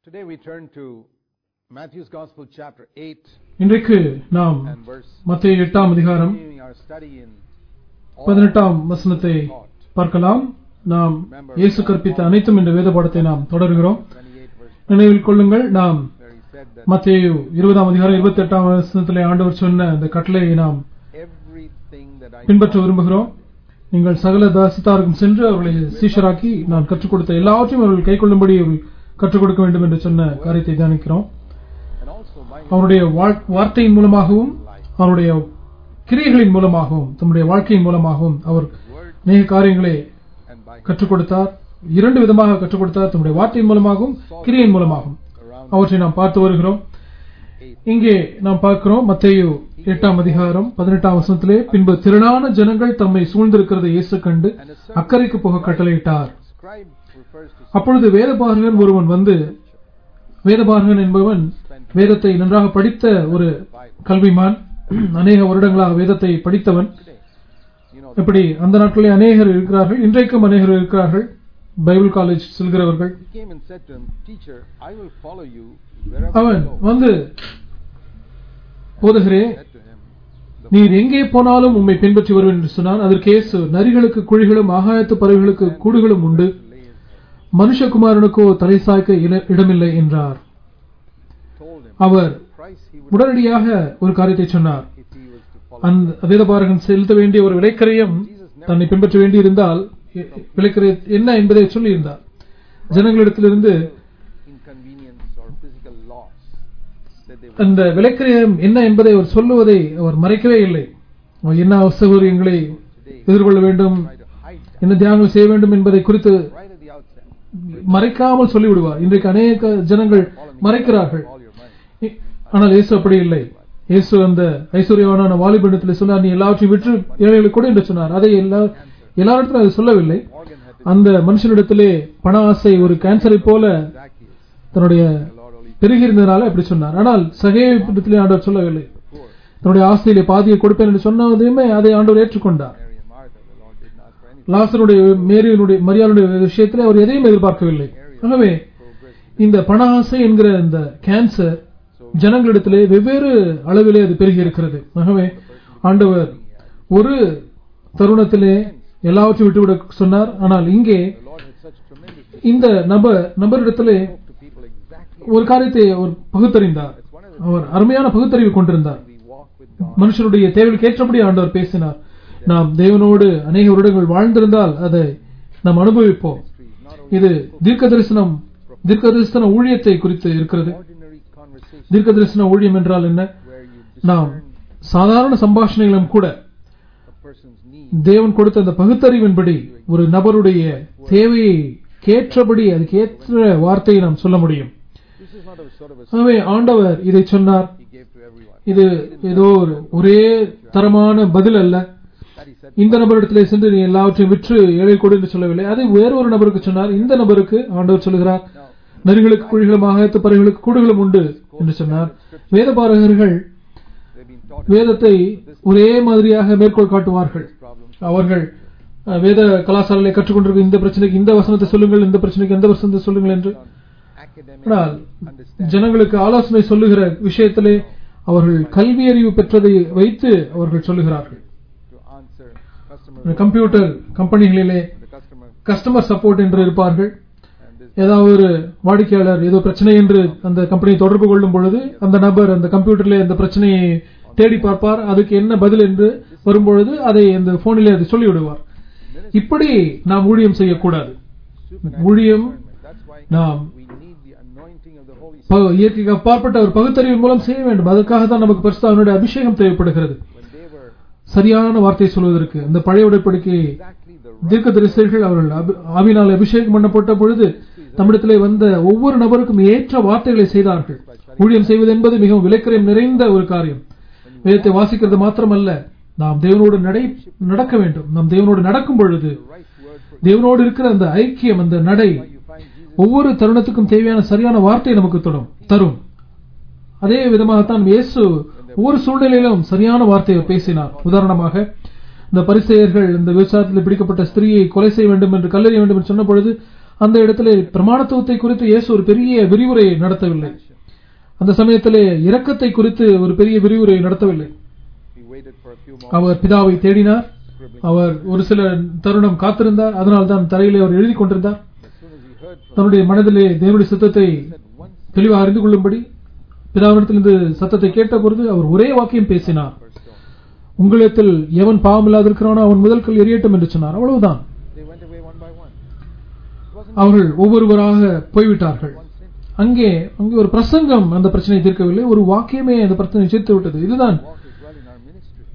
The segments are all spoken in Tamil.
Today we turn to Matthew's Gospel, chapter 8 இன்றைக்கு நாம் and verse. மத்திய எட்டாம் அதிகாரம் Continuing our study in all பதினெட்டாம் வசனத்தை taught. பார்க்கலாம் நாம் இயேசு கற்பித்த அனைத்தும் என்ற வேத பாடத்தை நாம் தொடர்கிறோம் 28 verse நினைவில் கொள்ளுங்கள் நாம் where he said that மத்திய இருபதாம் அதிகாரம் இருபத்தி எட்டாம் வசனத்திலே ஆண்டவர் சொன்ன அந்த கட்டளையை நாம் everything that I பின்பற்ற விரும்புகிறோம் நீங்கள் சகல தாசித்தாருக்கும் சென்று அவர்களை சீஷராக்கி நான் கற்றுக் கொடுத்த எல்லாவற்றையும் அவர்கள் கை கொள்ளும்படி அவர்கள் கற்றுக் கொடுக்க வேண்டும் என்று சொன்ன காரியத்தை தியானிக்கிறோம் and also by அவருடைய வாழ்- வார்த்தையின் மூலமாகவும் அவருடைய கிரியைகளின் மூலமாகவும் தம்முடைய வாழ்க்கையின் மூலமாகவும் அவர் word அநேக காரியங்களை and by கற்றுக் கொடுத்தார் இரண்டு விதமாக கற்றுக் கொடுத்தார் தம்முடைய வார்த்தையின் மூலமாகவும் கிரியின் மூலமாகவும் around அவற்றை நாம் பார்த்து வருகிறோம் இங்கே நாம் பார்க்கிறோம் மத்தேயு எட்டாம் அதிகாரம் பதினெட்டாம் வசனத்திலே பின்பு திரளான ஜனங்கள் தம்மை சூழ்ந்திருக்கிறதை இயேசு கண்டு and a certain அக்கறைக்கு போக கட்டளையிட்டார் scribe refers to அப்பொழுது வேதபாரகன் ஒருவன் வந்து வேதபாரகன் என்பவன் வேதத்தை நன்றாக படித்த ஒரு கல்விமான் அநேக வருடங்களாக வேதத்தை படித்தவன் today. You know, எப்படி அந்த நாட்களிலே அநேகர் இருக்கிறார்கள் இன்றைக்கும் அநேகர் இருக்கிறார்கள் பைபிள் காலேஜ் செல்கிறவர்கள் he came and said to him, Teacher, I will follow you wherever அவன் you go. வந்து போதகரே Said to him, the நீர் எங்கே போனாலும் உம்மை பின்பற்றி வருவேன் என்று சொன்னான் அதற்கு இயேசு நரிகளுக்கு குழிகளும் ஆகாயத்து பறவைகளுக்கு கூடுகளும் உண்டு to lay his மனுஷகுமாரனுக்கோ தலை சாய்க்க இட- இடமில்லை என்றார் told him our the price he would உடனடியாக ஒரு காரியத்தை சொன்னார் if he was to follow. அந்த வேதபாரகன் செலுத்த வேண்டிய ஒரு விலைக்கரையும் தன்னை பின்பற்ற வேண்டியிருந்தால் எ- விலைக்கரை என்ன என்பதை சொல்லியிருந்தார் ஜனங்களிடத்திலிருந்து inconvenience or physical loss that they would அந்த விலைக்கரையம் என்ன என்பதை அவர் சொல்லுவதை அவர் மறைக்கவே இல்லை அவர் என்ன அவசகரியங்களை today எதிர்கொள்ள வேண்டும் try to hide that என்ன தியானம் செய்ய வேண்டும் என்பதை குறித்து right at the outset. மறைக்காமல் சொல்லிவிடுவார் இன்றைக்கு அநேக ஜனங்கள் Follow me, மறைக்கிறார்கள் all your money. இ- ஆனால் இயேசு அப்படி இல்லை இயேசு அந்த ஐஸ்வர்யவான வாலிபண்டத்தில் சொன்னார் நீ எல்லாவற்றையும் விற்று ஏழைகளுக்கு கொடு என்று சொன்னார் அதை எல்லா எல்லாரிடத்திலும் அதை சொல்லவில்லை Morgan had to அந்த மனுஷனிடத்திலே பண ஆசை ஒரு கேன்சரை போல Zacchaeus. தன்னுடைய The Lord only பெருகி இருந்ததுனால அப்படி சொன்னார் ஆனால் சகேயத்திலே ஆண்டவர் சொல்லவில்லை poor. தன்னுடைய ஆஸ்தியிலே பாதியை கொடுப்பேன் என்று சொன்னதையுமே அதை ஆண்டவர் ஏற்றுக்கொண்டார் Mary and Martha, the Lord didn't ask for anything. லாசருடைய மேரியினுடைய மரியாளுடைய விஷயத்திலே அவர் எதையும் எதிர்பார்க்கவில்லை ஆகவே Progress. இந்த பண ஆசை என்கிற இந்த கேன்சர் ஜனங்களிடத்திலே வெவ்வேறு அளவிலே அது பெருகி இருக்கிறது ஆகவே ஆண்டவர் ஒரு தருணத்திலே எல்லாவற்றையும் விட்டுவிட சொன்னார் ஆனால் இங்கே The Lord had such tremendous இந்த நபர் நபரிடத்திலே spoke to people exactly ஒரு காரியத்தை அவர் பகுத்தறிந்தார் That's one of the அவர் அருமையான பகுத்தறிவு கொண்டிருந்தார் we walk with God. மனுஷனுடைய தேவைக்கு ஏற்றபடி ஆண்டவர் பேசினார் நாம் தேவனோடு அநேக வருடங்கள் வாழ்ந்திருந்தால் அதை நாம் அனுபவிப்போம் Trees, not only இது தீர்க்க தரிசனம் தீர்க்க தரிசன ஊழியத்தை குறித்து இருக்கிறது ordinary conversation தீர்க்க தரிசன ஊழியம் என்றால் என்ன where you நாம் discern சாதாரண சம்பாஷணைகளும் கூட a person's need. தேவன் கொடுத்த அந்த பகுத்தறிவின்படி ஒரு நபருடைய தேவையை கேற்றபடி அதுக்கு ஏற்ற வார்த்தையை நாம் சொல்ல முடியும் This is not a sort of a ஆகவே ஆண்டவர் இதை சொன்னார் he gave to everyone. இது ஏதோ ஒரு ஒரே தரமான பதில் அல்ல That he said, இந்த நபரிடத்திலே சென்று நீ எல்லாவற்றையும் விற்று ஏழை கொடு என்று சொல்லவில்லை அதை வேறொரு நபருக்கு சொன்னார் இந்த நபருக்கு ஆண்டவர் சொல்கிறார் now நரிகளுக்கு குழிகளும் ஆகாயத்து பறவைகளுக்கு கூடுகளும் உண்டு என்று சொன்னார் வேதபாரகர்கள் they've been taught வேதத்தை ஒரே மாதிரியாக மேற்கோள் காட்டுவார்கள் problems. அவர்கள் அஹ், வேத கலாசாரங்களை கற்றுக்கொண்டிருக்க இந்த பிரச்சனைக்கு இந்த வசனத்தை சொல்லுங்கள் இந்த பிரச்சனைக்கு எந்த வசனத்தை சொல்லுங்கள் என்று Academic ஆனால் understand ஜனங்களுக்கு ஆலோசனை சொல்லுகிற விஷயத்திலே அவர்கள் கல்வி அறிவு பெற்றதை வைத்து அவர்கள் சொல்லுகிறார்கள் to answer customer கம்ப்யூட்டர் கம்பெனிகளிலே the customer கஸ்டமர் சப்போர்ட் என்று இருப்பார்கள் and this ஏதாவது ஒரு வாடிக்கையாளர் ஏதோ பிரச்சனை என்று அந்த கம்பெனியை தொடர்பு கொள்ளும் பொழுது அந்த நபர் அந்த கம்ப்யூட்டரிலே அந்த பிரச்சனையை தேடி பார்ப்பார் அதுக்கு என்ன பதில் என்று வரும்பொழுது அதை அந்த போனிலே அதை சொல்லிவிடுவார் இப்படி நாம் ஊழியம் செய்யக்கூடாது supernatural ஊழியம் discernment. That's why நாம் we need the anointing of the Holy Spirit ப- இயற்கைக்கு அப்பாற்பட்ட ஒரு பகுத்தறிவின் மூலம் செய்ய வேண்டும் அதற்காக தான் நமக்கு பரிசுத்தாவினுடைய அபிஷேகம் தேவைப்படுகிறது when they were சரியான வார்த்தை சொல்வதற்கு அந்த பழைய உடன்படிக்கை exactly the right தீர்க்க தரிசைகள் அவர்கள் அபி- ஆவினால் அபிஷேகம் பண்ணப்பட்ட பொழுது நம்மிடத்திலே வந்த ஒவ்வொரு நபருக்கும் ஏற்ற வார்த்தைகளை செய்தார்கள் ஊழியம் செய்வது என்பது மிகவும் விலைக்கரையும் நிறைந்த ஒரு காரியம் வேதத்தை வாசிக்கிறது மாத்திரமல்ல நாம் தேவனோடு நடை நடக்க வேண்டும் நாம் தேவனோடு நடக்கும் பொழுது right word for தேவனோடு இருக்கிற அந்த ஐக்கியம் அந்த நடை you find Jesus ஒவ்வொரு தருணத்துக்கும் தேவையான சரியான வார்த்தை நமக்கு தரும் தரும் அதே விதமாகத்தான் இயேசு ஒவ்வொரு சூழ்நிலையிலும் சரியான வார்த்தையை பேசினார் உதாரணமாக இந்த பரிசெயர்கள் இந்த விவசாயத்தில் பிடிக்கப்பட்ட ஸ்திரீயை கொலை செய்ய வேண்டும் என்று கல்லறிய வேண்டும் என்று சொன்ன பொழுது அந்த இடத்திலே பிரமாணத்துவத்தை குறித்து இயேசு ஒரு பெரிய விரிவுரை நடத்தவில்லை அந்த சமயத்திலே இரக்கத்தை குறித்து ஒரு பெரிய விரிவுரை நடத்தவில்லை He waited for a few moments, அவர் பிதாவை தேடினார் scribbling. அவர் ஒரு சில தருணம் காத்திருந்தார் அதனால் தான் தரையிலே அவர் எழுதி கொண்டிருந்தார் As soon as he heard from தன்னுடைய மனதிலே தேவனுடைய சித்தத்தை he said once தெளிவாக அறிந்து கொள்ளும்படி பிதாவிடத்திலிருந்து சத்தத்தை கேட்ட பொழுது அவர் ஒரே வாக்கியம் பேசினார் per stone. உங்களிடத்தில் எவன் பாவம் இல்லாதிருக்கிறானோ அவன் முதல் கல் எரியட்டும் என்று சொன்னார் அவ்வளவுதான் They went away one by one. It wasn't அவர்கள் ஒவ்வொருவராக போய்விட்டார்கள் one sin. அங்கே அங்கே ஒரு பிரசங்கம் அந்த பிரச்சனையை தீர்க்கவில்லை ஒரு வாக்கியமே அந்த பிரச்சனையை தீர்த்து விட்டது இதுதான் Walk as well in our ministry.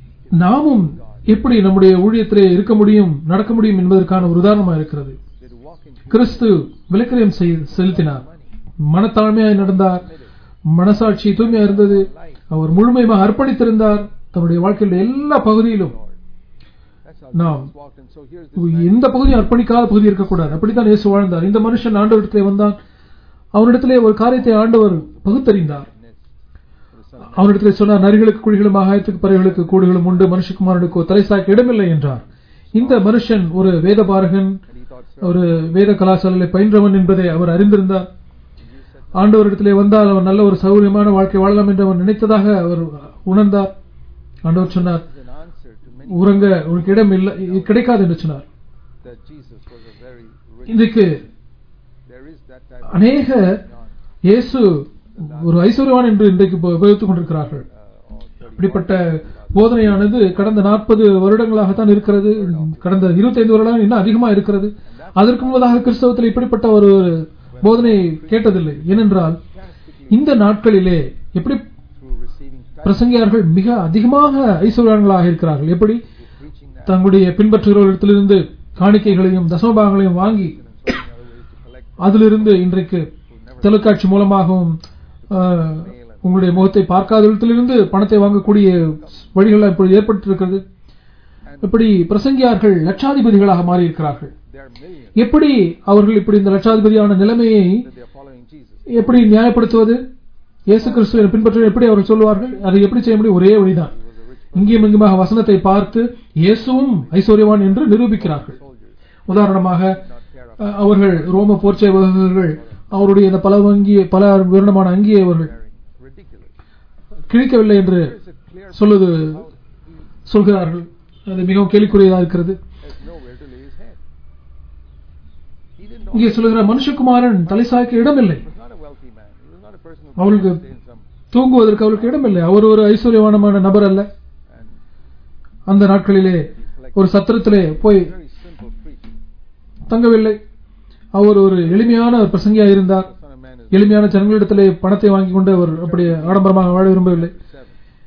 நாமும் எப்படி நம்முடைய ஊழியத்திலே இருக்க முடியும் நடக்க முடியும் என்பதற்கான ஒரு உதாரணமாக இருக்கிறது They walk in கிறிஸ்து விலக்கிரயம் செய்- செலுத்தினார் மனத்தாழ்மையாய் நடந்தார் மனசாட்சி தூய்மையா இருந்தது அவர் முழுமையாக அர்ப்பணித்திருந்தார் தன்னுடைய வாழ்க்கையில் எல்லா பகுதியிலும் Lord. That's how Now, Jesus walked. And so here's this man எந்த பகுதியும் அர்ப்பணிக்காத பகுதி இருக்கக்கூடாது அப்படித்தான் இயேசு வாழ்ந்தார் இந்த மனுஷன் ஆண்டவரிடத்திலே வந்தான் அவனிடத்திலே ஒரு காரியத்தை ஆண்டவர் பகுத்தறிந்தார் for the Son of அவனிடத்திலே சொன்னார் நரிகளுக்கு குழிகளும் ஆகாயத்துக்கு பறவைகளுக்கு கூடுகளும் உண்டு மனுஷகுமாரனுக்கோ தலை சாய்க்க இடமில்லை என்றார் இந்த மனுஷன் ஒரு வேதபாரகன் And he thought, sir, ஒரு வேத கலாசாலையை பயின்றவன் என்பதை அவர் அறிந்திருந்தார் ஆண்டவரிடத்திலே வந்தால் அவன் நல்ல ஒரு சௌகரியமான வாழ்க்கை வாழலாம் என்று அவன் நினைத்ததாக அவர் உணர்ந்தார் ஆண்டவர் சொன்னார் this is an answer to many உறங்க உனக்கு இடம் இல்லை கிடைக்காது என்று சொன்னார் that Jesus was a very rich. இன்றைக்கு There is that type of அநேக John, இயேசு ஒரு ஐஸ்வர்யவான் என்று இன்றைக்கு உப- உபயோகித்துக் கொண்டிருக்கிறார்கள் uh, or 30 இப்படிப்பட்ட போதனையானது கடந்த நாற்பது வருடங்களாகத்தான் இருக்கிறது கடந்த 25 வருடம் இன்னும் அதிகமா இருக்கிறது அதற்கு முன்பதாக கிறிஸ்தவத்தில் இப்படிப்பட்ட ஒரு போதனை கேட்டதில்லை ஏனென்றால் fantastically இந்த நாட்களிலே எப்படி through receiving tithes, பிரசங்கியார்கள் மிக அதிகமாக ஐஸ்வர்யவான்களாக இருக்கிறார்கள் எப்படி through preaching that, தங்களுடைய பின்பற்றுகிறவர்களிடத்திலிருந்து காணிக்கைகளையும் தசமபாகங்களையும் வாங்கி and so many other ways to collect அதிலிருந்து இன்றைக்கு தொலைக்காட்சி மூலமாகவும் ஆஹ், உங்களுடைய முகத்தை பார்க்காத இடத்திலிருந்து பணத்தை வாங்கக்கூடிய வழிகள் இப்பொழுது ஏற்பட்டிருக்கிறது இப்படி பிரசங்கியார்கள் லட்சாதிபதிகளாக மாறியிருக்கிறார்கள் there are millions எப்படி அவர்கள் இப்படி இந்த லட்சாதிபதியான நிலைமையை that they are following Jesus. எப்படி நியாயப்படுத்துவது இயேசு கிறிஸ்துவை பின்பற்ற எப்படி அவர்கள் சொல்லுவார்கள் அதை எப்படி செய்ய முடியும் ஒரே வழிதான் He was a rich இங்கேயும் இங்குமாக வசனத்தை பார்த்து இயேசுவும் ஐஸ்வர்யவான் என்று நிரூபிக்கிறார்கள் soldier, உதாரணமாக not care of அஹ், அவர்கள் ரோம போர்ச்சேவகர்கள் அவருடைய இந்த பல வங்கிய பல வருடமான அங்கியை அவர்கள் wearing ridiculous. கிழிக்கவில்லை என்று There is a clear சொல்லுது how he சொல்கிறார்கள் அது மிகவும் கேலிக்குரியதாக இருக்கிறது has nowhere to lay his head. He didn't know. இங்கே சொல்லுகிற மனுஷகுமாரன் தலை சாய்க்க இடமில்லை He was not a wealthy man. He was not a person who அவளுக்கு could stay in some தூங்குவதற்கு அவருக்கு இடமில்லை அவர் ஒரு ஐஸ்வர்யவானமான நபர் அல்ல and அந்த நாட்களிலே he collected ஒரு சத்திரத்திலே போய் very simple preaching. தங்கவில்லை அவர் ஒரு எளிமையான ஒரு பிரசங்கியா இருந்தார் The Son of Man is எளிமையான ஜனங்களிடத்திலே பணத்தை வாங்கி கொண்டு அவர் அப்படி ஆடம்பரமாக வாழ விரும்பவில்லை seven.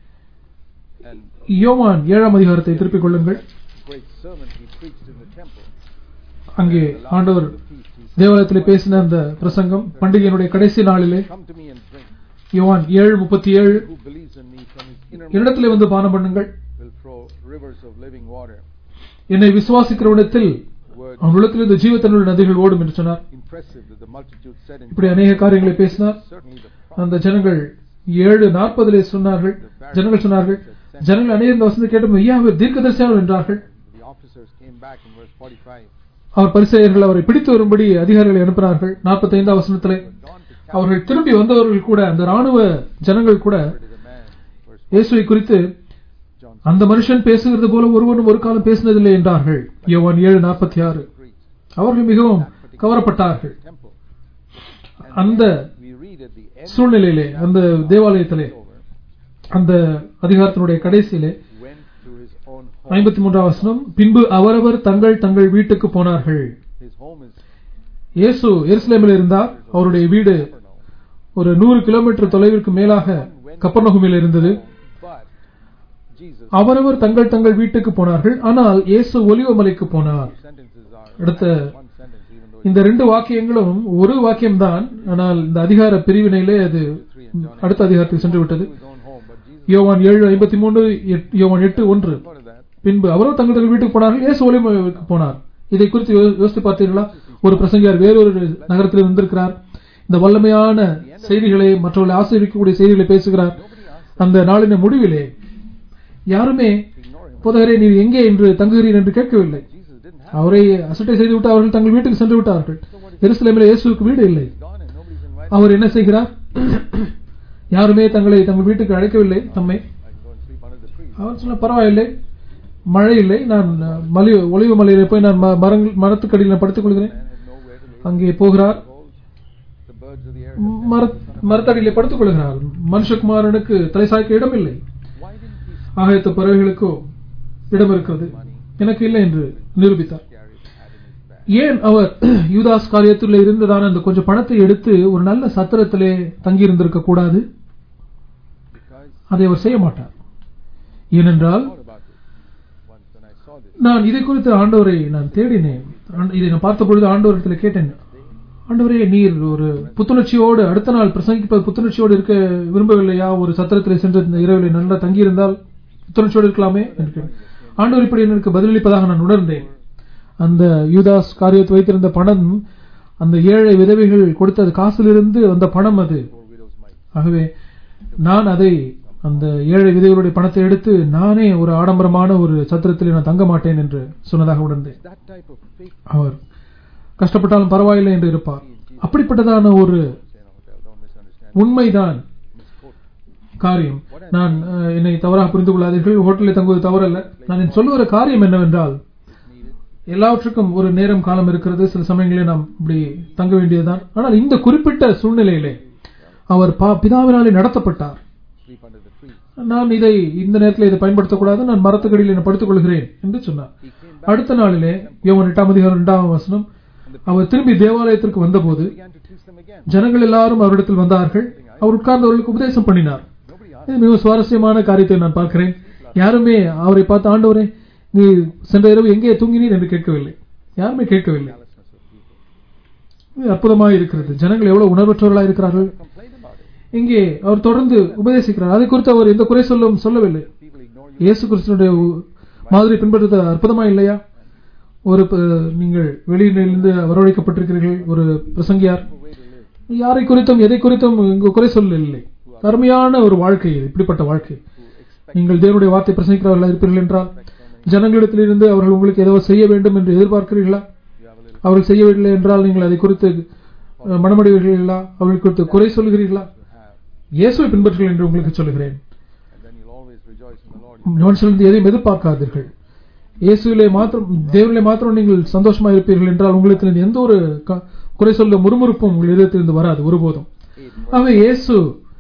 And யோவான் ஏழாம் அதிகாரத்தை திருப்பிக் கொள்ளுங்கள் great sermon he preached in the temple. அங்கே The last ஆண்டவர் of the feast, he said, தேவாலயத்திலே பேசின அந்த பிரசங்கம் பண்டிகையினுடைய கடைசி நாளிலே Come to me and drink. யோவான் ஏழு முப்பத்தி ஏழு Who believes in me from his inner என்னிடத்திலே வந்து பானம் பண்ணுங்கள் will flow rivers of living water. என்னை விசுவாசிக்கிறவனிடத்தில் Word அவன் உள்ளத்திலிருந்து ஜீவத்தனுள்ள நதிகள் ஓடும் என்று சொன்னார் impressive that the multitude said in இப்படி அநேக காரியங்களை பேசினார் certainly the prophet அந்த ஜனங்கள் ஏழு நாற்பதிலே சொன்னார்கள் ஜனங்கள் சொன்னார்கள் ஜனங்கள் அநேக இந்த வசனத்தை கேட்டு ஐயா அவர் தீர்க்கதரிசியானவர் என்றார்கள் the officers came back in verse 45 அவர் பரிசெயர்கள் அவரை பிடித்து வரும்படி அதிகாரிகளை அனுப்பினார்கள் நாற்பத்தி ஐந்தாம் வசனத்திலே who had gone to capture அவர்கள் திரும்பி வந்தவர்கள் கூட அந்த ராணுவ ஜனங்கள் கூட is a man verse இயேசுவை குறித்து John அந்த மனுஷன் பேசுகிறது போல ஒருவனும் ஒரு காலம் பேசினதில்லை என்றார்கள் யோவான் ஏழு நாற்பத்தி ஆறு preached அவர்கள் மிகவும் கவரப்பட்டார்கள் temple அந்த we read at the end சூழ்நிலையிலே அந்த தேவாலயத்திலே over அந்த அதிகாரத்தினுடைய கடைசியிலே went to his own home ஐம்பத்தி மூன்றாம் வசனம் பின்பு அவரவர் தங்கள் தங்கள் வீட்டுக்கு போனார்கள் his home is இயேசு எருசலேமில் இருந்தார் அவருடைய வீடு Capernaum ஒரு நூறு கிலோமீட்டர் தொலைவிற்கு மேலாக கப்பர்நகுமில் இருந்தது but Jesus அவரவர் தங்கள் தங்கள் வீட்டுக்கு போனார்கள் ஆனால் இயேசு ஒலிவமலைக்கு போனார் sentences are அடுத்த one sentence even though இந்த ரெண்டு வாக்கியங்களும் ஒரு வாக்கியம்தான் ஆனால் இந்த அதிகார பிரிவினையிலே அது அடுத்த அதிகாரத்துக்கு சென்று விட்டது it's his own home but Jesus யோவான் ஏழு ஐம்பத்தி மூன்று யோவான் எட்டு ஒன்று thought of that பின்பு அவரும் தங்கள் தங்கள் வீட்டுக்கு போனார்கள் இயேசு ஒலிவமலைக்கு போனார் இதை குறித்து யோ- யோசித்து பார்த்தீர்களா ஒரு பிரசங்கியார் வேறொரு நகரத்தில் வந்திருக்கிறார் இந்த வல்லமையான செய்திகளை மற்றவர்களை ஆசீர்விக்கக்கூடிய செய்திகளை பேசுகிறார் nobody asked அந்த நாளின் முடிவிலே யாருமே ignore him போதகரே நீர் எங்கே என்று தங்குகிறீர் என்று கேட்கவில்லை Jesus didn't have அவரை அசட்டை செய்து விட்டு அவர்கள் தங்கள் வீட்டுக்கு சென்று விட்டார்கள் எருசலேமில் இயேசுவுக்கு வீடு இல்லை He's gone and nobody's invited. அவர் என்ன செய்கிறார் யாருமே தங்களை தங்கள் வீட்டுக்கு அழைக்கவில்லை தம்மை I can go and sleep under the tree. அவர் சொன்ன பரவாயில்லை மழை இல்லை நான் அஹ், மலி ஒளிவு மலையில போய் நான் ம- மரங்கள் மரத்துக்கடியில் படுத்துக் கொள்கிறேன் Man had nowhere to lay. அங்கே போகிறார் Behold, the birds of the air. மர மரத்தடியிலே படுத்துக் கொள்கிறார் மனுஷகுமாரனுக்கு தலை சாய்க்க இடம் இல்லை Why didn't he ஆகாயத்து பறவைகளுக்கோ இடம் இருக்கிறது எனக்கு இல்லை என்று நிரூபித்தார் carry it had in his bag? ஏன் அவர் யூதாஸ் காரியத்தில் இருந்ததான அந்த கொஞ்சம் பணத்தை எடுத்து ஒரு நல்ல சத்திரத்திலே தங்கி இருந்திருக்க கூடாது Because அதை அவர் செய்ய மாட்டார் ஏனென்றால் I thought about this once when I saw this. நான் இதை குறித்து ஆண்டவரை நான் தேடினேன் ஆண்ட- இதை நான் பார்த்த பொழுது ஆண்டவரிடத்தில் கேட்டேன் ஆண்டவரே நீர் ஒரு புத்துணர்ச்சியோடு அடுத்த நாள் பிரசங்கிப்பது புத்துணர்ச்சியோடு இருக்க விரும்பவில்லையா ஒரு சத்திரத்தில் சென்று இந்த இரவில் நல்லா தங்கியிருந்தால் புத்துணர்ச்சியோடு இருக்கலாமே என்று கேட்டேன். ஆண்டவர் இப்படி எனக்கு பதிலளிப்பதாக நான் உணர்ந்தேன் அந்த யூதாஸ் காரியத்தை வைத்திருந்த பணம் அந்த ஏழை விதவைகள் கொடுத்த காசிலிருந்து வந்த பணம் அது Poor widow's mite. ஆகவே நான் அதை அந்த ஏழை விதைகளுடைய பணத்தை எடுத்து நானே ஒரு ஆடம்பரமான ஒரு சத்திரத்தில் நான் தங்க மாட்டேன் என்று சொன்னதாக உணர்ந்தேன் That type of faith அவர் கஷ்டப்பட்டாலும் பரவாயில்லை என்று இருப்பார் அப்படிப்பட்டதான ஒரு in a hotel. Don't misunderstand. உண்மைதான் Misquote. காரியம் நான் அஹ், என்னை தவறாக புரிந்து கொள்ளாதீர்கள் ஹோட்டலில் தங்குவது தவறல்ல நான் சொல்லுகிற காரியம் என்னவென்றால் Needed. எல்லாவற்றுக்கும் ஒரு நேரம் காலம் இருக்கிறது சில சமயங்களில் நாம் இப்படி தங்க வேண்டியதுதான் ஆனால் இந்த குறிப்பிட்ட சூழ்நிலையிலே அவர் பா- பிதாவினாலே நடத்தப்பட்டார் Sleep under the tree. நான் இதை இந்த நேரத்தில் இதை பயன்படுத்தக்கூடாது நான் மரத்துக்கடியில் நான் படுத்துக் கொள்கிறேன் என்று சொன்னார் He came back அடுத்த நாளிலே யோவான் எட்டாம் அதிகாரம் இரண்டாம் வசனம் அவர் திரும்பி தேவாலயத்திற்கு வந்தபோது began to teach them again. ஜனங்கள் எல்லாரும் அவரிடத்தில் வந்தார்கள் அவர் உட்கார்ந்து அவர்களுக்கு உபதேசம் பண்ணினார் Nobody asked. இது மிகவும் சுவாரஸ்யமான காரியத்தை நான் பார்க்கிறேன் யாருமே அவரை பார்த்து ஆண்டவரே நீ சென்ற இரவு எங்கே தூங்கினீர் என்று கேட்கவில்லை யாருமே கேட்கவில்லை Callousness of people. இது அற்புதமாக இருக்கிறது ஜனங்கள் எவ்வளவு உணர்வற்றவர்களாக இருக்கிறார்கள் Complain about it. இங்கே அவர் தொடர்ந்து உபதேசிக்கிறார் அதை குறித்து அவர் எந்த குறை சொல்லும் சொல்லவில்லை People ignore you. இயேசு கிறிஸ்துனுடைய உ- மாதிரி பின்பற்றுவது அற்புதமா இல்லையா ஒரு ப- நீங்கள் வெளியிலிருந்து வரவழைக்கப்பட்டிருக்கிறீர்கள் ஒரு பிரசங்கியார் No way to live. யாரை குறித்தும் எதை குறித்தும் இங்கு குறை சொல்லவில்லை அருமையான ஒரு வாழ்க்கை இது இப்படிப்பட்ட வாழ்க்கை Who expect நீங்கள் தேவனுடைய வார்த்தை பிரசங்கிக்கிறவர்களாக இருப்பீர்கள் என்றால் so many. ஜனங்களிடத்திலிருந்து அவர்கள் உங்களுக்கு ஏதோ செய்ய வேண்டும் என்று எதிர்பார்க்கிறீர்களா You have a little அவர்கள் செய்யவில்லை என்றால் நீங்கள் அதை குறித்து அஹ், மனமடைவீர்களா அவர்கள் குறித்து குறை சொல்கிறீர்களா to have. இயேசுவை பின்பற்றுங்கள் என்று உங்களுக்கு சொல்கிறேன் And then you'll always rejoice in the Lord. மனுஷனிலிருந்து எதையும் எதிர்பார்க்காதீர்கள் இயேசுவிலே மாத்திரம் தேவனிலே மாத்திரம் நீங்கள் சந்தோஷமா இருப்பீர்கள் என்றால் உங்களுக்கு எந்த ஒரு க- குறை சொல்ல முறுமுறுப்பும் உங்கள் இதயத்திலிருந்து வராது ஒருபோதும் Eight. ஆகவே இயேசு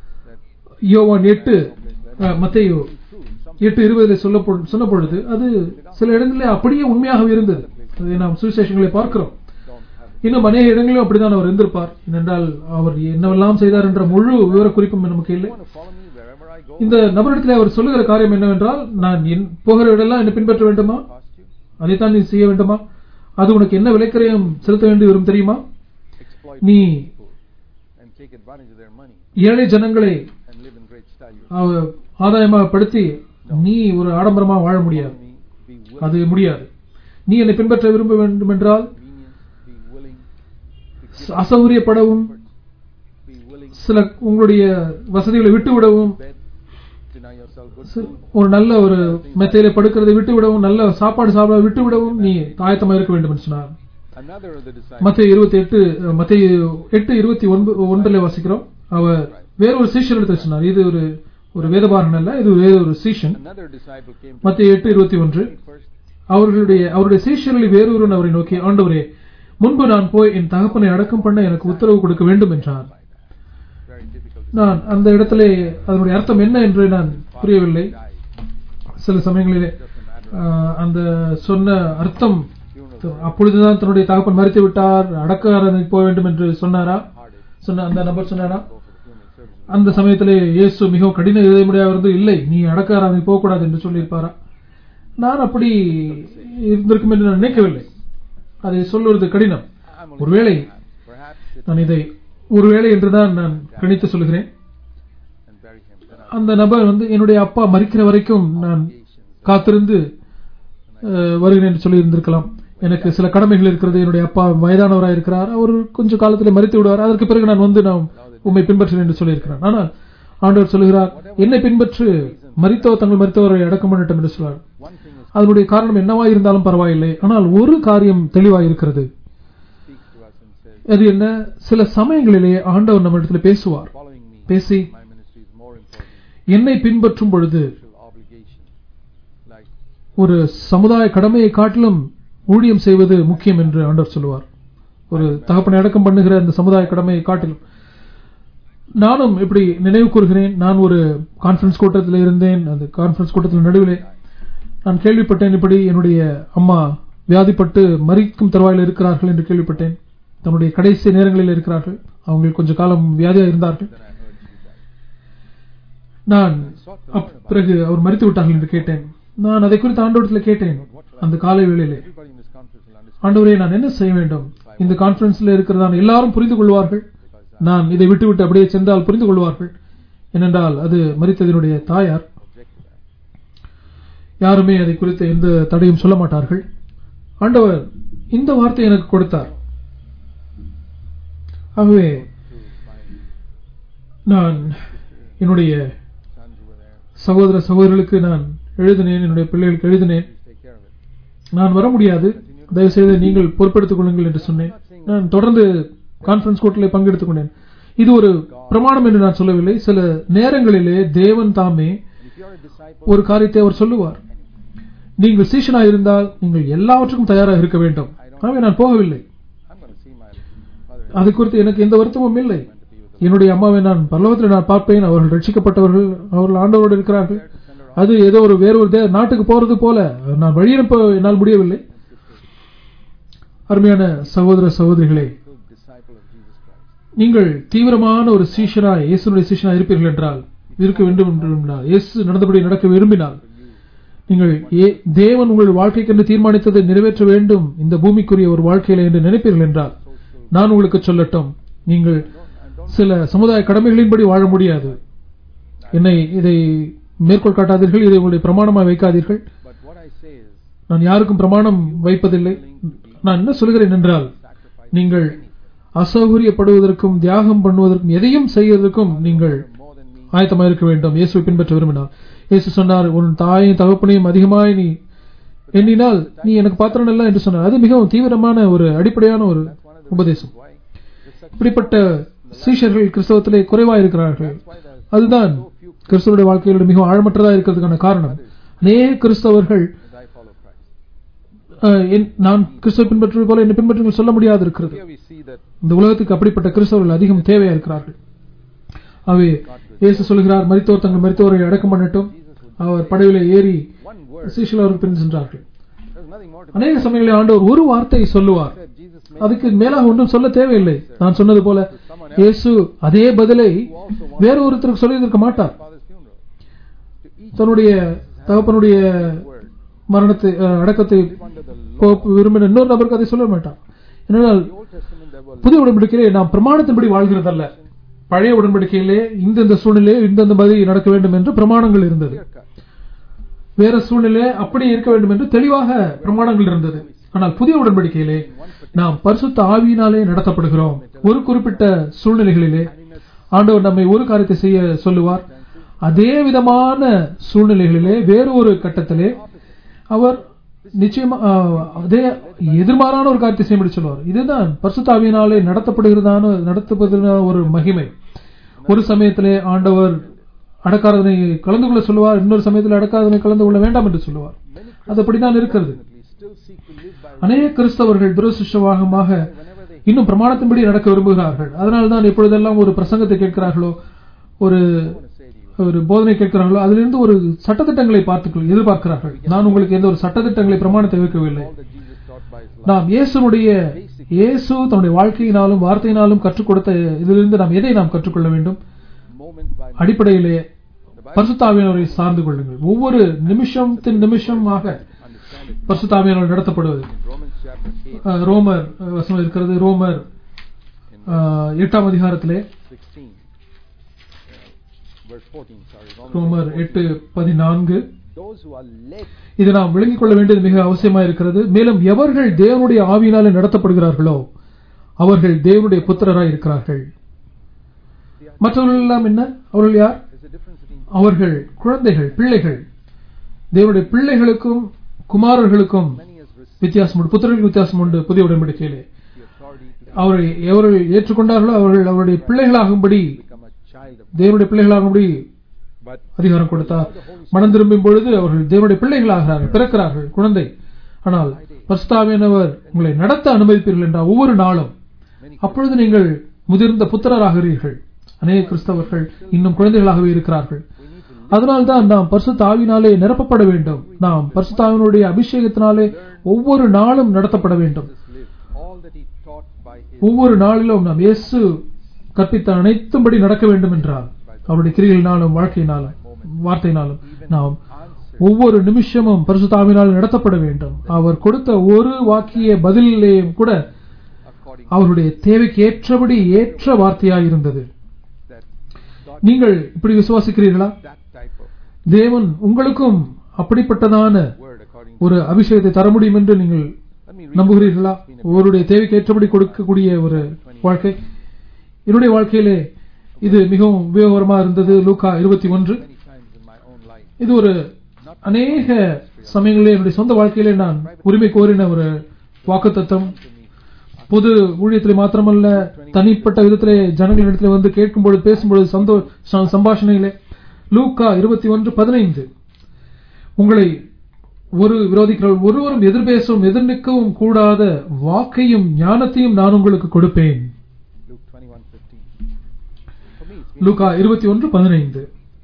யோவான் எட்டு அஹ், மத்தேயு True. Some எட்டு இருபதில் சொல்ல சொன்ன பொழுது அது சில இடங்களிலே அப்படியே உண்மையாக இருந்தது அதை நாம் சுவிசேஷங்களை பார்க்கிறோம் don't have it. இன்னும் அநேக இடங்களிலும் அப்படிதான் அவர் இருந்திருப்பார் ஏனென்றால் அவர் என்னவெல்லாம் செய்தார் என்ற முழு விவரக்குறிப்பும் நமக்கு இல்லை You want to follow me wherever I go? இந்த நபரிடத்தில் அவர் சொல்லுகிற காரியம் என்னவென்றால் நான் என் போகிற இடமெல்லாம் என்னை பின்பற்ற வேண்டுமா Cost you? அதைத்தான் நீ செய்ய வேண்டுமா அது உனக்கு என்ன விலைக்கரையும் செலுத்த வேண்டி வரும் தெரியுமா Exploit நீ people and take advantage of their money ஏழை ஜனங்களை and live in great style. You அவ- ஆதாயமாக படுத்தி நீ ஒரு ஆடம்பரமா வாழ முடியாது follow me, be willing, அது முடியாது நீ என்னை பின்பற்ற விரும்ப வேண்டும் என்றால் convenient, be willing to give அசௌகரியப்படவும் effort, be willing சில உங்களுடைய வசதிகளை விட்டு விடவும் bed, deny yourself good சி- food. ஒரு நல்ல ஒரு மெத்தையில படுக்கிறதை விட்டு விடவும் நல்ல சாப்பாடு சாப்பிட விட்டு விடவும் நீ ஆயத்தமா இருக்க வேண்டும் என்று சொன்னார் Another of the disciples மத்திய இருபத்தி எட்டு மத்திய எட்டு இருபத்தி ஒன்பது ஒன்றில் வாசிக்கிறோம் அவர் வேறொரு சீஷன் எடுத்து சொன்னார் இது ஒரு ஒரு வேதபாரன் அல்ல இது வேற ஒரு சீஷன் another disciple came to மத்திய எட்டு இருபத்தி ஒன்று him first. அவர்களுடைய அவருடைய சீஷர்களில் வேறொருவன் அவரை நோக்கி ஆண்டவரே முன்பு நான் போய் என் தகப்பனை அடக்கம் பண்ண எனக்கு உத்தரவு கொடுக்க வேண்டும் என்றார் Very difficult. நான் அந்த இடத்திலே அதனுடைய அர்த்தம் என்ன என்று நான் புரியவில்லை Died. சில சமயங்களிலே Just a matter ஆஹ், அந்த சொன்ன அர்த்தம் funeral அப்பொழுதுதான் தன்னுடைய தகப்பன் மறித்து விட்டார் அடக்காரனுக்கு போக வேண்டும் என்று சொன்னாரா heartache. சொன்ன அந்த நபர் சொன்னாரா Go for the funeral service. அந்த சமயத்திலே இயேசு மிகவும் கடின இதயமுடையாக இருந்து இல்லை நீ அடக்காராமை போகக்கூடாது என்று சொல்லியிருப்பாரா நான் அப்படி இருந்திருக்கும் என்று நான் நினைக்கவில்லை அதை சொல்லுவது கடினம் I'm only ஒருவேளை perhaps it நான் இதை ஒருவேளை என்றுதான் நான் கணித்து சொல்கிறேன் and bury him. Then I அந்த நபர் வந்து என்னுடைய அப்பா மறிக்கிற வரைக்கும் நான் காத்திருந்து அஹ், வருகிறேன் என்று சொல்லி இருந்திருக்கலாம் எனக்கு சில கடமைகள் இருக்கிறது என்னுடைய அப்பா வயதானவராக இருக்கிறார் அவர் கொஞ்சம் காலத்தில் மறித்து விடுவார் அதற்கு பிறகு நான் வந்து நான் உண்மை பின்பற்றுவேன் என்று சொல்லியிருக்கிறேன் ஆனால் ஆண்டவர் சொல்கிறார் என்னை பின்பற்று மறித்தோ தங்கள் மறித்தவரை அடக்கம் பண்ணட்டும் என்று சொல்றார் one thing is அதனுடைய காரணம் என்னவா இருந்தாலும் பரவாயில்லை ஆனால் ஒரு காரியம் தெளிவாக இருக்கிறது speaks to us and says, அது என்ன சில சமயங்களிலே ஆண்டவர் நம்மிடத்துல பேசுவார் following me, பேசி my ministry is more important என்னை பின்பற்றும் பொழுது social obligation. Like ஒரு சமுதாய கடமையை காட்டிலும் ஊழியம் செய்வது முக்கியம் என்று ஆண்டவர் சொல்லுவார் ஒரு தகப்பனை அடக்கம் பண்ணுகிற அந்த சமுதாய கடமையை காட்டிலும் நானும் இப்படி நினைவு கூறுகிறேன் நான் ஒரு கான்ஃபரன்ஸ் கூட்டத்தில் இருந்தேன் அந்த கான்ஃபரன்ஸ் கூட்டத்தில் நடுவிலே நான் கேள்விப்பட்டேன் இப்படி என்னுடைய அம்மா வியாதிப்பட்டு மறிக்கும் தருவாயில் இருக்கிறார்கள் என்று கேள்விப்பட்டேன் தன்னுடைய கடைசி நேரங்களில் இருக்கிறார்கள் அவங்களுக்கு கொஞ்ச காலம் வியாதியாக இருந்தார்கள் then I heard she died. நான் அப்- பிறகு அவர் மறித்து விட்டார்கள் என்று கேட்டேன் நான் அதை குறித்து ஆண்டவரத்தில் கேட்டேன் அந்த காலை வேளையிலே Everybody in this conference will understand ஆண்டவரே நான் என்ன செய்ய வேண்டும் இந்த கான்ஃபரன்ஸ்ல இருக்கிறதான எல்லாரும் புரிந்து கொள்வார்கள் நான் இதை விட்டுவிட்டு அப்படியே சென்றால் புரிந்து கொள்வார்கள் ஏனென்றால் அது மரித்ததனுடைய தாயார் object to that. யாருமே அதை குறித்து எந்த தடையும் சொல்ல மாட்டார்கள் ஆண்டவர் இந்த வார்த்தை எனக்கு கொடுத்தார் ஆகவே To my நான் என்னுடைய sons who were there, சகோதர சகோதரர்களுக்கு நான் எழுதினேன் என்னுடைய பிள்ளைகளுக்கு எழுதினேன் please take care of it. நான் வர முடியாது தயவு செய்து நீங்கள் பொறுப்பெடுத்துக் கொள்ளுங்கள் என்று சொன்னேன் நான் தொடர்ந்து கான்ஃபரன்ஸ் கூட்டத்தில் பங்கெடுத்துக் கொண்டேன் இது ஒரு பிரமாணம் என்று நான் சொல்லவில்லை சில நேரங்களிலே தேவன் தாமே And if you are a disciple, ஒரு காரியத்தை அவர் சொல்லுவார் நீங்கள் சீஷனாக இருந்தால் நீங்கள் எல்லாவற்றுக்கும் தயாராக இருக்க வேண்டும் ஆகவே நான் போகவில்லை I'm going to see my father அது குறித்து எனக்கு எந்த வருத்தமும் இல்லை and to be with the என்னுடைய அம்மாவை நான் பரலோகத்தில் நான் பார்ப்பேன் அவர்கள் ரட்சிக்கப்பட்டவர்கள் அவர்கள் ஆண்டவரோடு இருக்கிறார்கள் to send her அது ஏதோ ஒரு வேறு ஒரு தே- நாட்டுக்கு போறது போல நான் வழியனுப்ப என்னால் முடியவில்லை அருமையான சகோதர சகோதரிகளே true disciple of Jesus Christ. நீங்கள் தீவிரமான ஒரு சீஷனாய் இயேசுனுடைய சீஷனாய் இருப்பீர்கள் என்றால் இருக்க வேண்டும் என்று விரும்பினால் இயேசு நடந்தபடி நடக்க விரும்பினால் நீங்கள் ஏ- தேவன் உங்கள் வாழ்க்கைக்கென்று தீர்மானித்ததை நிறைவேற்ற வேண்டும் இந்த பூமிக்குரிய ஒரு வாழ்க்கையில என்று நினைப்பீர்கள் என்றால் நான் உங்களுக்கு சொல்லட்டும் நீங்கள் சில சமுதாய கடமைகளின்படி வாழ முடியாது என்னை இதை மேற்கோள் காட்டாதீர்கள் இதை உங்களுடைய பிரமாணமாக வைக்காதீர்கள் But what I say is, நான் யாருக்கும் பிரமாணம் வைப்பதில்லை நான் என்ன சொல்கிறேன் என்றால் sacrifice நீங்கள் அசௌகரியப்படுவதற்கும் தியாகம் பண்ணுவதற்கும் எதையும் செய்வதற்கும் நீங்கள் more than me. ஆயத்தமாக இருக்க வேண்டும் இயேசுவை பின்பற்ற விரும்பினார் இயேசு சொன்னார் உன் தாயும் தகப்பனையும் அதிகமாய் நீ எண்ணினால் நீ எனக்கு பாத்திரம் அல்ல என்று சொன்னார் அது மிகவும் தீவிரமான ஒரு அடிப்படையான ஒரு One of the உபதேசம் why there's such இப்படிப்பட்ட சீஷர்கள் கிறிஸ்தவத்திலே குறைவாக இருக்கிறார்கள் why there's அதுதான் கிறிஸ்தவருடைய வாழ்க்கையோட மிகவும் ஆழமற்றதாக இருக்கிறதுக்கான காரணம் அநேக கிறிஸ்தவர்கள் as I follow Christ. அஹ், என்- நான் கிறிஸ்தவ பின்பற்றுவது போல என்னை பின்பற்றுங்கள் சொல்ல முடியாது இருக்கிறது Here we see that இந்த உலகத்துக்கு அப்படிப்பட்ட கிறிஸ்தவர்கள் அதிகம் தேவையா இருக்கிறார்கள் அவை இயேசு சொல்கிறார் மரித்தோர் தங்கள் மரித்தோரை அடக்கம் பண்ணட்டும் அவர் படவிலே ஏறி one word, சீஷல் அவருக்கு பின் சென்றார்கள் there's nothing more to அநேக சமயங்களில் ஆண்டவர் ஒரு வார்த்தை சொல்லுவார் said. Jesus made அதுக்கு மேலாக ஒன்றும் சொல்ல தேவையில்லை நான் சொன்னது போல இயேசு அதே பதிலை வேற ஒருத்தருக்கு சொல்லியிருக்க மாட்டார் father's funeral. To each தன்னுடைய தகப்பனுடைய word, மரணத்தை அஹ், அடக்கத்தை live under the law. Pope விரும்பின இன்னொரு நபருக்கு அதை சொல்ல மாட்டார் ஏனென்றால் The Old Testament there were புதிய உடன்படிக்கையிலே நாம் பிரமாணத்தின்படி வாழ்கிறதல்ல பழைய உடன்படிக்கையிலே இந்தந்த சூழ்நிலை இந்தந்த மாதிரி நடக்க வேண்டும் என்று பிரமாணங்கள் இருந்தது clear cut. வேற சூழ்நிலை அப்படி இருக்க வேண்டும் என்று தெளிவாக பிரமாணங்கள் இருந்தது ஆனால் புதிய உடன்படிக்கையிலே நாம் பரிசுத்த ஆவியினாலே நடத்தப்படுகிறோம் ஒரு குறிப்பிட்ட சூழ்நிலைகளிலே ஆண்டவர் நம்மை ஒரு காரியத்தை செய்ய சொல்லுவார் அதே விதமான சூழ்நிலைகளிலே வேறு ஒரு கட்டத்திலே அவர் நிச்சயமா ஆஹ், அதே எதிர்மாறான ஒரு காரியத்தை செய்யும்படி சொல்லுவார் இதுதான் பரிசுத்த ஆவியினாலே நடத்தப்படுகிறதான நடத்தப்படுகிற ஒரு மகிமை ஒரு சமயத்திலே ஆண்டவர் அடக்காரதனை கலந்து கொள்ள சொல்லுவார் இன்னொரு சமயத்தில் அடக்காரதனை கலந்து கொள்ள வேண்டாம் என்று சொல்லுவார் அது அப்படித்தான் இருக்கிறது Still seek to live by அநேக கிறிஸ்தவர்கள் துரசிருஷ்டவாகமாக whenever they இன்னும் பிரமாணத்தின்படி நடக்க விரும்புகிறார்கள் அதனால்தான் எப்பொழுதெல்லாம் ஒரு பிரசங்கத்தை கேட்கிறார்களோ ஒரு want to say to you, ஒரு போதனை கேட்கிறார்களோ அதிலிருந்து ஒரு சட்டத்திட்டங்களை பார்த்து எதிர்பார்க்கிறார்கள் நான் உங்களுக்கு எந்த ஒரு சட்டத்திட்டங்களை பிரமாணத்தை வைக்கவில்லை all that Jesus taught by his life. நாம் இயேசுனுடைய இயேசு தன்னுடைய வாழ்க்கையினாலும் வார்த்தையினாலும் கற்றுக் கொடுத்த இதிலிருந்து நாம் எதை நாம் கற்றுக்கொள்ள வேண்டும் moment by moment. அடிப்படையிலே பரிசுத்தாவியனரை சார்ந்து கொள்ளுங்கள் ஒவ்வொரு நிமிஷத்தின் நிமிஷமாக Understand it. பரிசுத்தாவியனர் நடத்தப்படுவது In Romans chapter 8, அஹ், ரோமர் அஹ், வசனம் இருக்கிறது ரோமர் in அஹ், எட்டாம் அதிகாரத்திலே 16, uh, verse 14, sorry. Romans ரோமர் 8, எட்டு பதினான்கு Those who are led இதை நாம் விளங்கிக் கொள்ள வேண்டியது மிக அவசியமா இருக்கிறது மேலும் எவர்கள் தேவனுடைய ஆவியினாலே நடத்தப்படுகிறார்களோ அவர்கள் தேவனுடைய புத்திரராய் இருக்கிறார்கள் மற்றவர்கள் எல்லாம் என்ன அவர்கள் யார் There's a difference between அவர்கள் குழந்தைகள் பிள்ளைகள் தேவனுடைய பிள்ளைகளுக்கும் குமாரர்களுக்கும் Many has received வித்தியாசம் உண்டு புத்திரர்களுக்கு வித்தியாசம் உண்டு புதிய உடன்படிக்கையிலே the authority to அவரை எவர்கள் ஏற்றுக்கொண்டார்களோ அவர்கள் அவருடைய பிள்ளைகளாகும்படி become a child of தேவனுடைய பிள்ளைகளாகும்படி But அதிகாரம் கொடுத்தார் மனம் திரும்பும் பொழுது அவர்கள் தேவனுடைய பிள்ளைகளாகிறார்கள் பிறக்கிறார்கள் குழந்தை ஆனால் பரிசுத்தாவியானவர் உங்களை நடத்த அனுமதிப்பீர்கள் என்றால் ஒவ்வொரு நாளும் many அப்பொழுது நீங்கள் முதிர்ந்த புத்திரராகிறீர்கள் அநேக கிறிஸ்தவர்கள் இன்னும் குழந்தைகளாகவே இருக்கிறார்கள் we need to அதனால்தான் நாம் பரிசுத்த ஆவினாலே நிரப்பப்பட வேண்டும் நாம் பரிசுத்த ஆவினுடைய அபிஷேகத்தினாலே ஒவ்வொரு நாளும் நடத்தப்பட வேண்டும் just live all that he taught by his ஒவ்வொரு நாளிலும் நாம் இயேசு கற்பித்த அனைத்தும்படி நடக்க வேண்டும் என்றால் அவருடைய கிரிகளினாலும் வாழ்க்கையினாலும் வார்த்தையினாலும் நாம் answer ஒவ்வொரு நிமிஷமும் பரிசுத்தாவினால் நடத்தப்பட வேண்டும் அவர் கொடுத்த ஒரு வாக்கிய பதிலேயும் கூட according அவருடைய தேவைக்கு ஏற்றபடி ஏற்ற வார்த்தையாய் இருந்தது that God நீங்கள் இப்படி விசுவாசிக்கிறீர்களா that type of தேவன் உங்களுக்கும் அப்படிப்பட்டதான word according ஒரு அபிஷேகத்தை தர முடியும் என்று நீங்கள் let me read நம்புகிறீர்களா ஒருவருடைய தேவைக்கு ஏற்றபடி கொடுக்கக்கூடிய ஒரு வாழ்க்கை என்னுடைய வாழ்க்கையிலே இது மிகவும் உபயோகரமா இருந்தது லூக்கா இருபத்தி ஒன்று many times in my own life இது ஒரு அநேக சமயங்களிலே என்னுடைய சொந்த வாழ்க்கையிலே நான் உரிமை கோரின ஒரு வாக்குத்தத்தம் to me பொது ஊழியத்திலே மாத்திரமல்ல தனிப்பட்ட விதத்திலே ஜனங்களிடத்திலே வந்து கேட்கும்பொழுது பேசும்பொழுது சந்தோ ச- சம்பாஷணையிலே லூக்கா இருபத்தி ஒன்று பதினைந்து உங்களை ஒரு விரோதிகள் ஒருவரும் எதிர்பேசவும் எதிர்நிற்கவும் கூடாத வாக்கையும் ஞானத்தையும் நான் உங்களுக்கு கொடுப்பேன் Luke 21:15 for me it's லூக்கா இருபத்தி ஒன்று பதினைந்து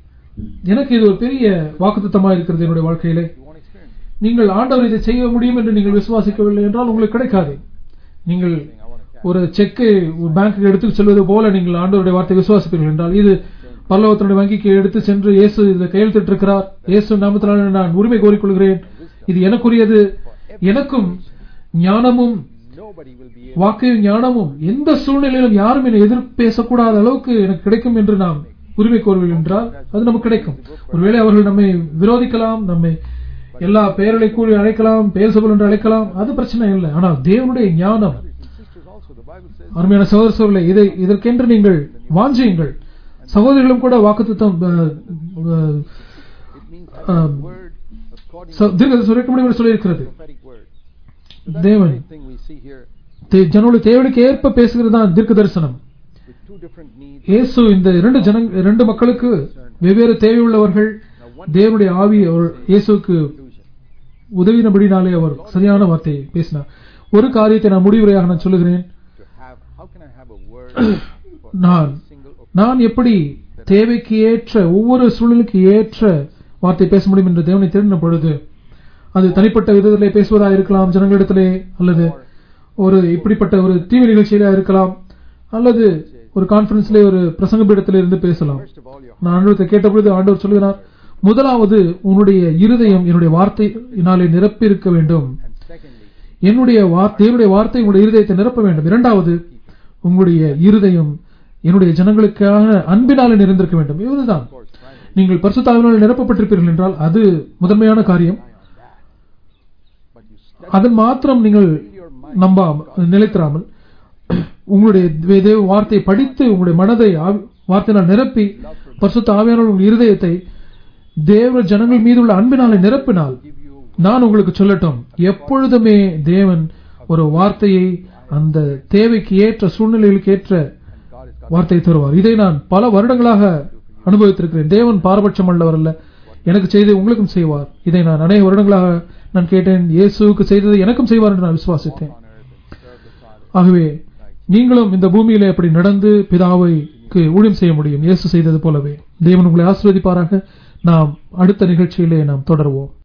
எனக்கு இது ஒரு பெரிய வாக்குத்தத்தமாக இருக்கிறது என்னுடைய வாழ்க்கையிலே you want experience நீங்கள் ஆண்டவர் இதை செய்ய முடியும் என்று நீங்கள் விசுவாசிக்கவில்லை என்றால் உங்களுக்கு கிடைக்காது நீங்கள் I want to ஒரு செக்கை ஒரு பேங்க்குக்கு எடுத்து செல்வது போல நீங்கள் ஆண்டவருடைய வார்த்தை விசுவாசிப்பீர்கள் என்றால் இது பரலோகத்தினுடைய வங்கிக்கு எடுத்து சென்று இயேசு இதில் கையெழுத்திட்டு இருக்கிறார் இயேசு நாமத்தினால் நான் உரிமை கோரிக்கொள்கிறேன் இது எனக்குரியது எனக்கும் ஞானமும் nobody will be able வாக்கையும் ஞானமும் எந்த சூழ்நிலையிலும் யாரும் என்னை எதிர் பேசக்கூடாத அளவுக்கு எனக்கு கிடைக்கும் என்று நாம் உரிமை கோருவில் என்றால் அது நமக்கு கிடைக்கும் ஒருவேளை அவர்கள் நம்மை விரோதிக்கலாம் நம்மை எல்லா பெயர்களை கூறி அழைக்கலாம் பேசுபல் என்று அழைக்கலாம் அது பிரச்சனை இல்லை ஆனால் தேவனுடைய ஞானம் brothers and sisters also the bible says அருமையான சகோதர சகோதரர்களே இதை இதற்கென்று நீங்கள் வாஞ்சியுங்கள் சகோதரிகளும் கூட வாக்குத்தத்தம் அஹ், அஹ், it means um, the word according ச- தீர்க்க சொல்லிக்க முடியும் என்று சொல்லியிருக்கிறது to prophetic word so that's தேவன் the thing we see here தே- ஜனங்களுடைய தேவைக்கு ஏற்ப பேசுகிறது தான் தீர்க்க தரிசனம் with two different needs இயேசு இந்த இரண்டு ஜன இரண்டு மக்களுக்கு வெவ்வேறு தேவையுள்ளவர்கள் தேவனுடைய ஆவி அவர் இயேசுவுக்கு illusion உதவினபடினாலே அவர் சரியான வார்த்தையை பேசினார் ஒரு காரியத்தை நான் முடிவுரையாக நான் சொல்லுகிறேன் to have how can i have a word for நான் every single occasion நான் எப்படி தேவைக்கு ஏற்ற ஒவ்வொரு சூழலுக்கு ஏற்ற வார்த்தை பேச முடியும் என்று தேவனை தேடின பொழுது அது தனிப்பட்ட விதத்திலே பேசுவதாக இருக்கலாம் ஜனங்களிடத்திலே அல்லது ஒரு இப்படிப்பட்ட ஒரு டிவி நிகழ்ச்சியில இருக்கலாம் அல்லது ஒரு கான்பரன்ஸ்ல ஒரு பிரசங்க பீடத்திலே இருந்து பேசலாம் first of all your நான் ஆண்டவரத்தை கேட்டபொழுது ஆண்டவர் சொல்கிறார் முதலாவது உன்னுடைய இருதயம் என்னுடைய வார்த்தையினாலே நிரப்பி இருக்க வேண்டும் and secondly என்னுடைய வார்த்தை என்னுடைய வார்த்தை உங்களுடைய இருதயத்தை நிரப்ப வேண்டும் இரண்டாவது உங்களுடைய இருதயம் என்னுடைய ஜனங்களுக்காக அன்பினாலே நிறைந்திருக்க வேண்டும் இதுதான் of course primary நீங்கள் பரிசுத்தாவினால் நிரப்பப்பட்டிருப்பீர்கள் என்றால் அது முதன்மையான காரியம் eye on that but you study அதன் மாத்திரம் நீங்கள் your mind நம்பாம நிலைத்திராமல் உங்களுடைய வே- தேவ வார்த்தையை படித்து உங்களுடைய மனதை ஆவி- வார்த்தையினால் நிரப்பி பரிசுத்த ஆவியானவர் உங்கள் இருதயத்தை தேவ ஜனங்கள் மீது உள்ள அன்பினாலே நிரப்பினால் give you நான் உங்களுக்கு சொல்லட்டும் எப்பொழுதுமே தேவன் ஒரு வார்த்தையை அந்த தேவைக்கு ஏற்ற சூழ்நிலைகளுக்கு ஏற்ற and god has got வார்த்தையை தருவார் இதை நான் பல வருடங்களாக அனுபவித்திருக்கிறேன் தேவன் பாரபட்சம் அல்லவர் அல்ல எனக்கு செய்து உங்களுக்கும் செய்வார் இதை நான் அநேக வருடங்களாக நான் கேட்டேன் இயேசுவுக்கு செய்ததை எனக்கும் செய்வார் என்று நான் விசுவாசித்தேன் on earth and serve the father ஆகவே நீங்களும் இந்த பூமியிலே அப்படி நடந்து பிதாவைக்கு ஊழியம் செய்ய முடியும் இயேசு செய்தது போலவே தேவன் உங்களை ஆசீர்வதிப்பாராக நாம் அடுத்த நிகழ்ச்சியிலே நாம் தொடருவோம்